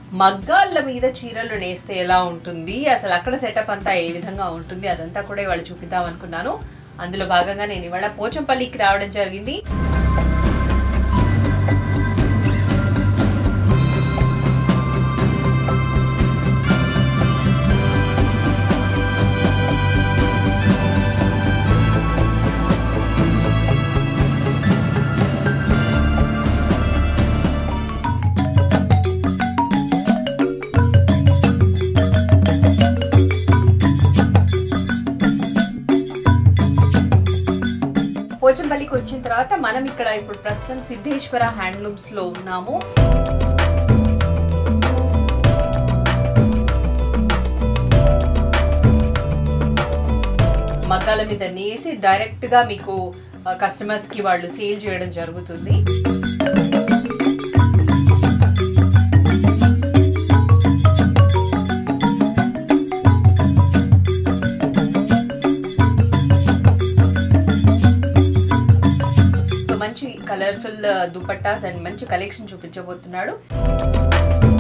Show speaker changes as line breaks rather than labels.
మగ్గాళ్ళ మీద చీరలు నేస్తే ఎలా ఉంటుంది అసలు అక్కడ సెటప్ అంతా ఏ విధంగా ఉంటుంది అదంతా కూడా ఇవాళ చూపిద్దాం అనుకున్నాను అందులో భాగంగా నేను ఇవాళ పోచంపల్లికి రావడం జరిగింది పోచంపల్లికి వచ్చిన తర్వాత మనం ఇక్కడ ఇప్పుడు ప్రస్తుతం సిద్ధేశ్వర హ్యాండ్లూమ్స్ లో ఉన్నాము మగ్గాల మీద నేసి డైరెక్ట్ గా మీకు కస్టమర్స్ కి వాళ్ళు సేల్ చేయడం జరుగుతుంది సో మంచి కలర్ఫుల్ దుపట్టాస్ అండ్ మంచి కలెక్షన్ చూపించబోతున్నాడు